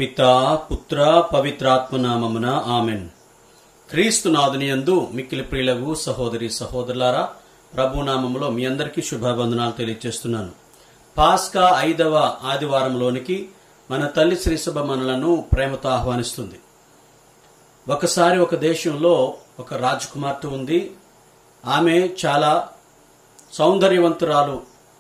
పితా పుత్ర పవిత్రాత్మ నామమున ఆమెన్ క్రీస్తు నాదునియందు మిక్కిలి ప్రియులగు సహోదరి సహోదరులారా ప్రభు నామములో మీ అందరికీ శుభాబంధనాలు తెలియజేస్తున్నాను పాస్కా ఐదవ ఆదివారంలోనికి మన తల్లి శ్రీసభ మనలను ప్రేమతో ఆహ్వానిస్తుంది ఒకసారి ఒక దేశంలో ఒక రాజకుమార్తె ఉంది ఆమె చాలా సౌందర్యవంతురాలు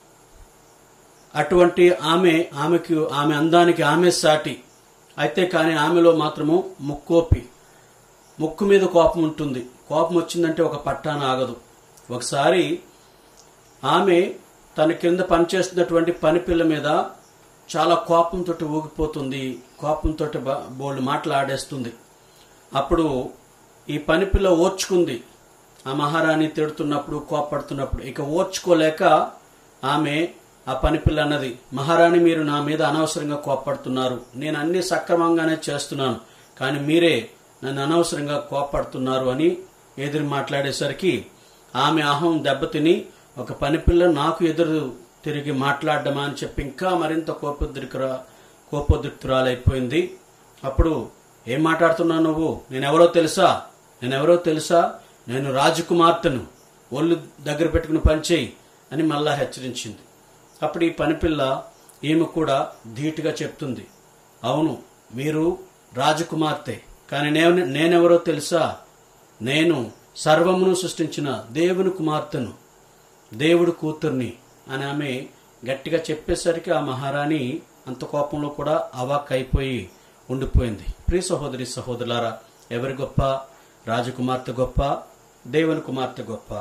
అటువంటి ఆమె ఆమెకు ఆమె అందానికి ఆమె సాటి అయితే కానీ ఆమెలో మాత్రము ముక్కోపి ముక్కు మీద కోపం ఉంటుంది కోపం వచ్చిందంటే ఒక పట్టాన ఆగదు ఒకసారి ఆమె తన కింద పనిచేస్తున్నటువంటి పని పిల్ల మీద చాలా కోపంతో ఊగిపోతుంది కోపంతో బోల్డ్ మాటలు ఆడేస్తుంది అప్పుడు ఈ పని పిల్ల ఓర్చుకుంది ఆ మహారాణి తిడుతున్నప్పుడు కోపడుతున్నప్పుడు ఇక ఓర్చుకోలేక ఆమె ఆ పని పిల్ల అన్నది మహారాణి మీరు నా మీద అనవసరంగా కోపడుతున్నారు నేను అన్ని సక్రమంగానే చేస్తున్నాను కానీ మీరే నన్ను అనవసరంగా కోపడుతున్నారు అని ఎదురు మాట్లాడేసరికి ఆమె అహం దెబ్బతిని ఒక పని పిల్ల నాకు ఎదురు తిరిగి మాట్లాడడమా అని చెప్పి ఇంకా మరింత కోపోద్రికురా కోపోద్రిక్తురాలైపోయింది అప్పుడు ఏం మాట్లాడుతున్నావు నువ్వు నేనెవరో తెలుసా నేనెవరో తెలుసా నేను రాజకుమార్తెను ఒళ్ళు దగ్గర పెట్టుకుని పనిచేయి అని మళ్ళా హెచ్చరించింది అప్పుడు ఈ పనిపిల్ల ఈమె కూడా ధీటుగా చెప్తుంది అవును మీరు రాజకుమార్తె కానీ నేను నేనెవరో తెలుసా నేను సర్వమును సృష్టించిన దేవుని కుమార్తెను దేవుడు కూతుర్ని అని ఆమె గట్టిగా చెప్పేసరికి ఆ మహారాణి అంత కోపంలో కూడా అవాక్ అయిపోయి ఉండిపోయింది ప్రియ సహోదరి సహోదరులారా ఎవరి గొప్ప రాజకుమార్తె గొప్ప దేవుని కుమార్తె గొప్ప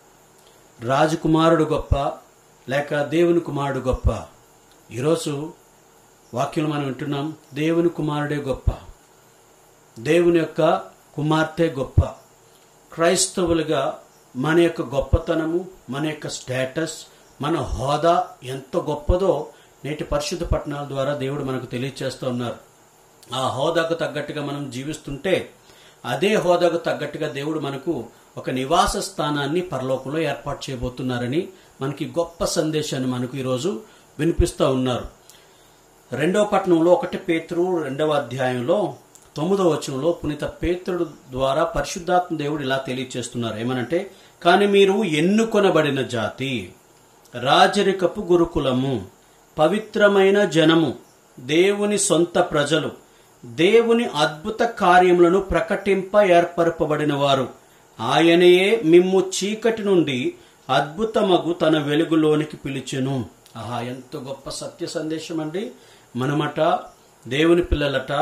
రాజకుమారుడు గొప్ప లేక దేవుని కుమారుడు గొప్ప ఈరోజు వాక్యం మనం వింటున్నాం దేవుని కుమారుడే గొప్ప దేవుని యొక్క కుమార్తె గొప్ప క్రైస్తవులుగా మన యొక్క గొప్పతనము మన యొక్క స్టేటస్ మన హోదా ఎంత గొప్పదో నేటి పరిశుద్ధ పట్టణాల ద్వారా దేవుడు మనకు తెలియచేస్తూ ఉన్నారు ఆ హోదాకు తగ్గట్టుగా మనం జీవిస్తుంటే అదే హోదాకు తగ్గట్టుగా దేవుడు మనకు ఒక నివాస స్థానాన్ని పరలోకంలో ఏర్పాటు చేయబోతున్నారని మనకి గొప్ప సందేశాన్ని మనకు ఈరోజు వినిపిస్తూ ఉన్నారు రెండవ పట్టణంలో ఒకటి పేతురు రెండవ అధ్యాయంలో తొమ్మిదవ వచనంలో పునీత పేతుడు ద్వారా పరిశుద్ధాత్మ దేవుడు ఇలా తెలియచేస్తున్నారు ఏమనంటే కానీ మీరు ఎన్నుకొనబడిన జాతి రాజరికపు గురుకులము పవిత్రమైన జనము దేవుని సొంత ప్రజలు దేవుని అద్భుత కార్యములను ప్రకటింప ఏర్పరపబడిన వారు ఆయనయే మిమ్ము చీకటి నుండి అద్భుతమగు తన వెలుగులోనికి పిలిచెను ఆహా ఎంత గొప్ప సత్య సందేశం అండి మనమట దేవుని పిల్లలట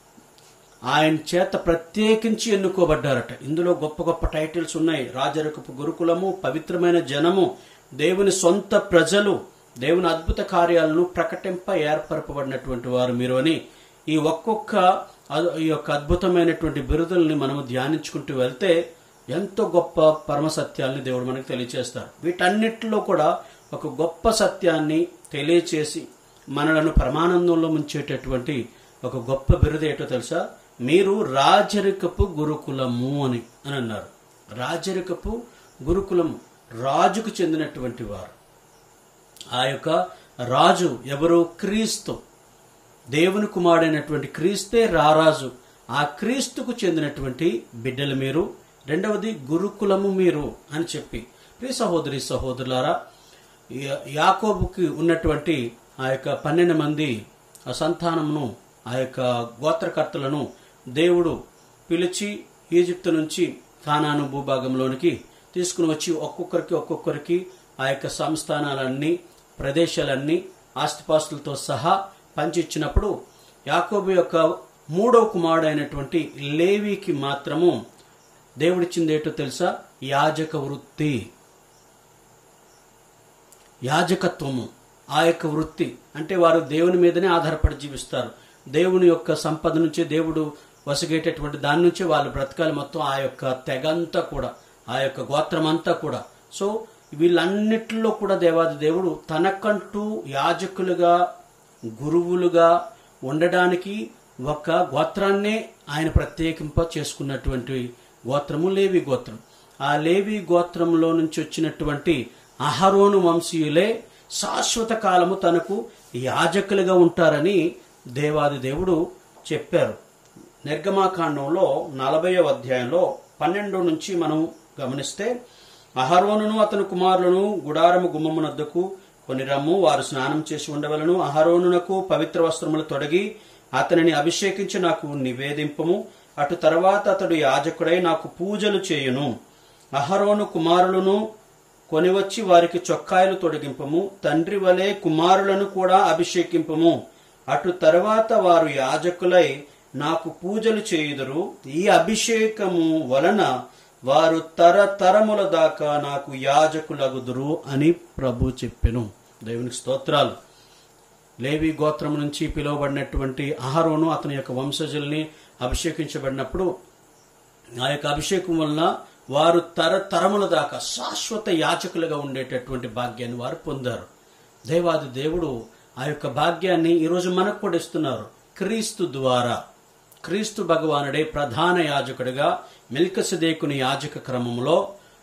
ఆయన చేత ప్రత్యేకించి ఎన్నుకోబడ్డారట ఇందులో గొప్ప గొప్ప టైటిల్స్ ఉన్నాయి రాజరకపు గురుకులము పవిత్రమైన జనము దేవుని సొంత ప్రజలు దేవుని అద్భుత కార్యాలను ప్రకటింప ఏర్పరపబడినటువంటి వారు మీరు అని ఈ ఒక్కొక్క ఈ యొక్క అద్భుతమైనటువంటి బిరుదుల్ని మనము ధ్యానించుకుంటూ వెళ్తే ఎంతో గొప్ప పరమ సత్యాల్ని దేవుడు మనకు తెలియచేస్తారు వీటన్నిటిలో కూడా ఒక గొప్ప సత్యాన్ని తెలియచేసి మనలను పరమానందంలో ముంచేటటువంటి ఒక గొప్ప బిరుదు ఏంటో తెలుసా మీరు రాజరికపు గురుకులము అని అని అన్నారు రాజరికపు గురుకులము రాజుకు చెందినటువంటి వారు ఆ యొక్క రాజు ఎవరు క్రీస్తు దేవుని కుమారుడైనటువంటి క్రీస్తే రారాజు ఆ క్రీస్తుకు చెందినటువంటి బిడ్డలు మీరు రెండవది గురుకులము మీరు అని చెప్పి ప్రియ సహోదరి సహోదరులారా యాకోబుకి ఉన్నటువంటి ఆ యొక్క పన్నెండు మంది ఆ సంతానమును ఆ యొక్క గోత్రకర్తలను దేవుడు పిలిచి ఈజిప్తు నుంచి కానాను భూభాగంలోనికి తీసుకుని వచ్చి ఒక్కొక్కరికి ఒక్కొక్కరికి ఆ యొక్క సంస్థానాలన్నీ ప్రదేశాలన్నీ ఆస్తిపాస్తులతో సహా పంచిచ్చినప్పుడు యాకోబు యొక్క మూడవ కుమారుడు అయినటువంటి లేవికి మాత్రము దేవుడిచ్చింది ఏంటో తెలుసా యాజక వృత్తి యాజకత్వము ఆ యొక్క వృత్తి అంటే వారు దేవుని మీదనే ఆధారపడి జీవిస్తారు దేవుని యొక్క సంపద నుంచి దేవుడు వసగేటటువంటి దాని నుంచి వాళ్ళు బ్రతకాలి మొత్తం ఆ యొక్క తెగంతా కూడా ఆ యొక్క గోత్రం అంతా కూడా సో వీళ్ళన్నిటిలో కూడా దేవాది దేవుడు తనకంటూ యాజకులుగా గురువులుగా ఉండడానికి ఒక గోత్రాన్నే ఆయన ప్రత్యేకింప చేసుకున్నటువంటి గోత్రము లేవి గోత్రం ఆ లేవి గోత్రంలో నుంచి వచ్చినటువంటి అహరోను వంశీయులే శాశ్వత కాలము తనకు యాజకులుగా ఉంటారని దేవాది దేవుడు చెప్పారు నిర్గమాకాండంలో నలభైవ అధ్యాయంలో పన్నెండు నుంచి మనం గమనిస్తే అహరోనును అతని కుమారులను గుడారము గుమ్మమునద్దకు కొని రమ్ము వారు స్నానం చేసి ఉండవలను అహరోనునకు పవిత్ర వస్త్రములు తొడిగి అతనిని అభిషేకించి నాకు నివేదింపము అటు తర్వాత అతడు యాజకుడై నాకు పూజలు చేయును అహరోను కుమారులను కొనివచ్చి వారికి చొక్కాయలు తొడిగింపము తండ్రి వలె కుమారులను కూడా అభిషేకింపము అటు తర్వాత వారు యాజకులై నాకు పూజలు చేయుదురు ఈ అభిషేకము వలన వారు తరతరముల దాకా నాకు యాజకులగుదురు అని ప్రభు చెప్పెను దేవునికి స్తోత్రాలు లేవి గోత్రం నుంచి పిలువబడినటువంటి అహరోను అతని యొక్క వంశజుల్ని అభిషేకించబడినప్పుడు ఆ యొక్క అభిషేకం వలన వారు తరతరముల దాకా శాశ్వత యాచకులుగా ఉండేటటువంటి భాగ్యాన్ని వారు పొందారు దేవాది దేవుడు ఆ యొక్క భాగ్యాన్ని ఈరోజు మనకు కూడా ఇస్తున్నారు క్రీస్తు ద్వారా క్రీస్తు భగవానుడే ప్రధాన యాజకుడిగా మిల్కసదేకుని యాజక క్రమంలో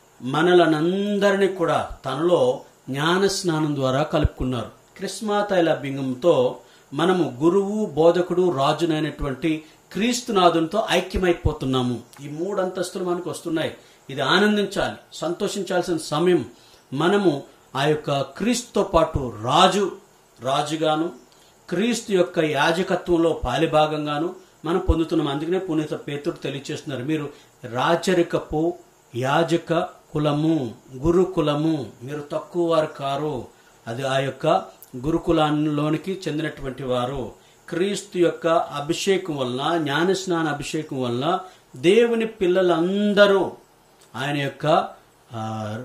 మనలనందరినీ కూడా తనలో జ్ఞాన స్నానం ద్వారా కలుపుకున్నారు క్రిస్మా తైల బింగంతో మనము గురువు బోధకుడు రాజునైనటువంటి క్రీస్తునాథునితో ఐక్యమైపోతున్నాము ఈ మూడు అంతస్తులు మనకు వస్తున్నాయి ఇది ఆనందించాలి సంతోషించాల్సిన సమయం మనము ఆ యొక్క క్రీస్తుతో పాటు రాజు రాజుగాను క్రీస్తు యొక్క యాజకత్వంలో పాలిభాగంగాను మనం పొందుతున్నాం అందుకనే పునీత పేతుడు తెలియచేస్తున్నారు మీరు రాజరికపు యాజక కులము గురుకులము మీరు తక్కువ వారు కారు అది ఆ యొక్క గురుకులాల్లోనికి చెందినటువంటి వారు క్రీస్తు యొక్క అభిషేకం వలన జ్ఞానస్నాన అభిషేకం వలన దేవుని పిల్లలందరూ ఆయన యొక్క ఆ,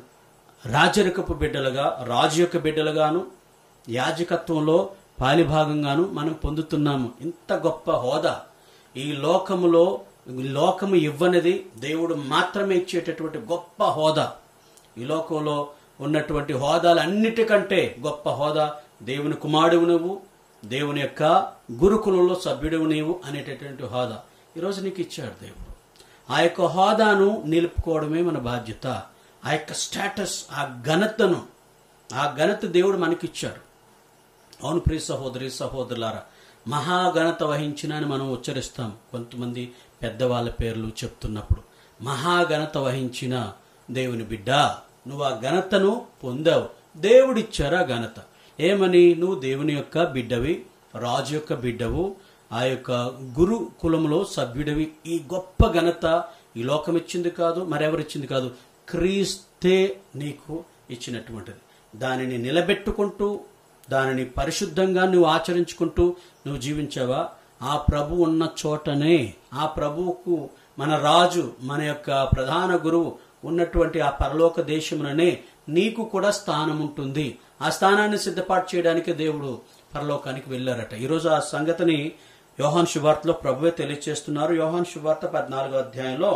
రాజరికపు బిడ్డలుగా రాజు యొక్క బిడ్డలుగాను యాజకత్వంలో పాలిభాగంగాను మనం పొందుతున్నాము ఇంత గొప్ప హోదా ఈ లోకములో ఈ లోకము ఇవ్వనిది దేవుడు మాత్రమే ఇచ్చేటటువంటి గొప్ప హోదా ఈ లోకంలో ఉన్నటువంటి హోదాలన్నిటికంటే గొప్ప హోదా దేవుని కుమారుడు నువ్వు దేవుని యొక్క గురుకులంలో సభ్యుడు నీవు అనేటటువంటి హోదా ఈరోజు నీకు ఇచ్చాడు దేవుడు ఆ యొక్క హోదాను నిలుపుకోవడమే మన బాధ్యత ఆ యొక్క స్టేటస్ ఆ ఘనతను ఆ ఘనత దేవుడు మనకిచ్చాడు అవును ప్రియ సహోదరి సహోదరులారా మహాఘనత వహించిన అని మనం ఉచ్చరిస్తాం కొంతమంది పెద్దవాళ్ళ పేర్లు చెప్తున్నప్పుడు మహాఘనత వహించిన దేవుని బిడ్డ నువ్వు ఆ ఘనతను పొందావు దేవుడిచ్చారు ఆ ఘనత ఏమని నువ్వు దేవుని యొక్క బిడ్డవి రాజు యొక్క బిడ్డవు ఆ యొక్క గురు కులంలో సభ్యుడివి ఈ గొప్ప ఘనత ఈ లోకం ఇచ్చింది కాదు మరెవరిచ్చింది కాదు క్రీస్తే నీకు ఇచ్చినటువంటిది దానిని నిలబెట్టుకుంటూ దానిని పరిశుద్ధంగా నువ్వు ఆచరించుకుంటూ నువ్వు జీవించావా ఆ ప్రభు ఉన్న చోటనే ఆ ప్రభువుకు మన రాజు మన యొక్క ప్రధాన గురువు ఉన్నటువంటి ఆ పరలోక దేశముననే నీకు కూడా స్థానం ఉంటుంది ఆ స్థానాన్ని సిద్ధపాటు చేయడానికి దేవుడు పరలోకానికి వెళ్ళారట ఈరోజు ఆ సంగతిని యోహాన్ శుభార్తలో ప్రభువే తెలియజేస్తున్నారు యోహాన్ శుభార్త పద్నాలుగో అధ్యాయంలో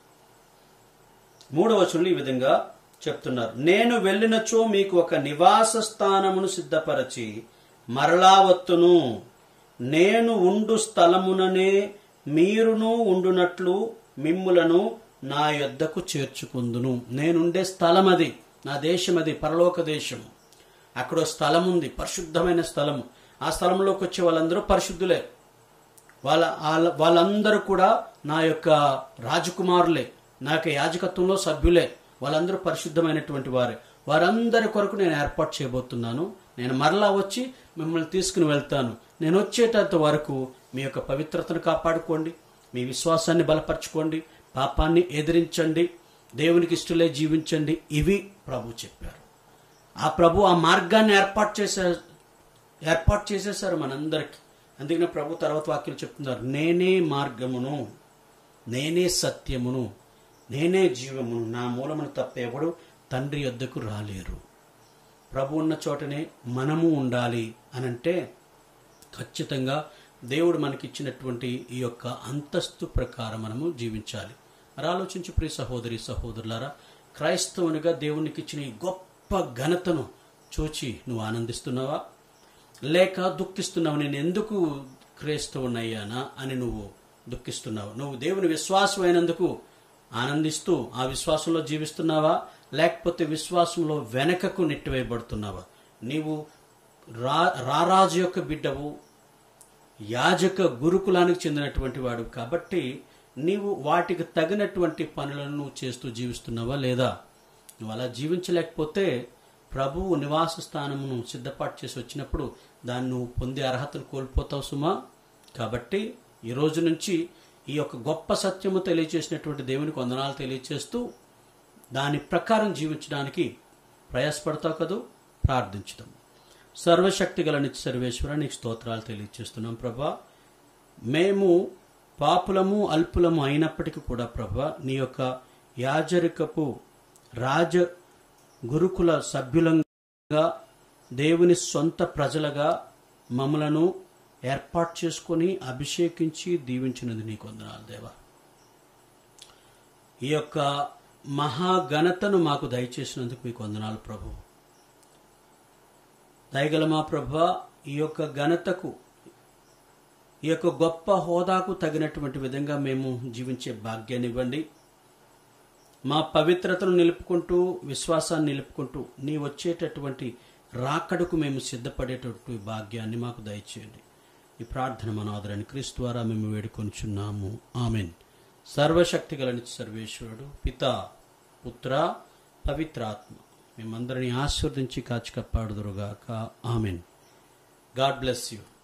మూడవ వచనంలో ఈ విధంగా చెప్తున్నారు నేను వెళ్ళినచో మీకు ఒక నివాస స్థానమును సిద్ధపరచి మరలా వత్తును నేను ఉండు స్థలముననే మీరును ఉండునట్లు మిమ్ములను నా యొద్దకు చేర్చుకుందును నేనుండే స్థలం అది నా దేశం అది పరలోక దేశం అక్కడ ఓ స్థలం ఉంది పరిశుద్ధమైన స్థలము ఆ స్థలంలోకి వచ్చే వాళ్ళందరూ పరిశుద్ధులే వాళ్ళ వాళ్ళ- వాళ్ళందరూ కూడా నా యొక్క రాజకుమారులే నా యొక్క యాజకత్వంలో సభ్యులే వాళ్ళందరూ పరిశుద్ధమైనటువంటి వారే వారందరి కొరకు నేను ఏర్పాటు చేయబోతున్నాను నేను మరలా వచ్చి మిమ్మల్ని తీసుకుని వెళ్తాను నేను వచ్చేటంత వరకు మీ యొక్క పవిత్రతను కాపాడుకోండి మీ విశ్వాసాన్ని బలపరచుకోండి పాపాన్ని ఎదిరించండి దేవునికి ఇష్టలే జీవించండి ఇవి ప్రభు చెప్పారు ఆ ప్రభు ఆ మార్గాన్ని ఏర్పాటు చేసే ఏర్పాటు చేసేసారు మనందరికీ అందుకనే ప్రభు తర్వాత వాక్యాలు చెప్తున్నారు నేనే మార్గమును నేనే సత్యమును నేనే జీవమును నా మూలమును తప్ప ఎవడు తండ్రి యొద్దకు రాలేరు ప్రభు ఉన్న చోటనే మనము ఉండాలి అనంటే ఖచ్చితంగా దేవుడు మనకిచ్చినటువంటి ఈ యొక్క అంతస్తు ప్రకారం మనము జీవించాలి మరి ఆలోచించి ప్రియ సహోదరి సహోదరులారా క్రైస్తవునిగా దేవునికి ఇచ్చిన ఈ గొప్ప ఘనతను చూచి నువ్వు ఆనందిస్తున్నావా లేక దుఃఖిస్తున్నావు నేను ఎందుకు క్రైస్తవునయ్యానా అని నువ్వు దుఃఖిస్తున్నావు నువ్వు దేవుని విశ్వాసం అయినందుకు ఆనందిస్తూ ఆ విశ్వాసంలో జీవిస్తున్నావా లేకపోతే విశ్వాసంలో వెనకకు నెట్టివేయబడుతున్నావా నీవు రా రారాజు యొక్క బిడ్డవు యాజక గురుకులానికి చెందినటువంటి వాడు కాబట్టి నీవు వాటికి తగినటువంటి పనులను నువ్వు చేస్తూ జీవిస్తున్నావా లేదా నువ్వు అలా జీవించలేకపోతే ప్రభువు నివాస స్థానమును సిద్ధపాటు చేసి వచ్చినప్పుడు దాన్ని నువ్వు పొందే అర్హతను కోల్పోతావు సుమా కాబట్టి ఈ రోజు నుంచి ఈ యొక్క గొప్ప సత్యము తెలియచేసినటువంటి దేవునికి వందనాలు తెలియచేస్తూ దాని ప్రకారం జీవించడానికి ప్రయాసపడతావు కదూ ప్రార్థించుదాం సర్వశక్తి గల నిత్య సర్వేశ్వర నీకు స్తోత్రాలు తెలియజేస్తున్నాం ప్రభా మేము పాపులము అల్పులము అయినప్పటికీ కూడా ప్రభా నీ యొక్క యాజరికపు రాజ గురుకుల సభ్యులంగా దేవుని సొంత ప్రజలుగా మమ్మలను ఏర్పాటు చేసుకొని అభిషేకించి దీవించినది నీకు వందనాలు దేవా ఈ యొక్క మహాఘనతను మాకు దయచేసినందుకు మీకు వందనాలు ప్రభు దయగల మా ప్రభ ఈ యొక్క ఘనతకు ఈ యొక్క గొప్ప హోదాకు తగినటువంటి విధంగా మేము జీవించే భాగ్యాన్ని ఇవ్వండి మా పవిత్రతను నిలుపుకుంటూ విశ్వాసాన్ని నిలుపుకుంటూ నీ వచ్చేటటువంటి రాకడకు మేము సిద్ధపడేటటువంటి భాగ్యాన్ని మాకు దయచేయండి ఈ ప్రార్థన మనాదరని క్రీస్తు ద్వారా మేము వేడుకొనిచున్నాము ఆమెన్ సర్వశక్తి గలని సర్వేశ్వరుడు పిత పుత్ర పవిత్రాత్మ మేమందరినీ ఆశీర్వదించి కాచి కాపాడుదురుగాక ఆమెన్ గాడ్ బ్లెస్ యూ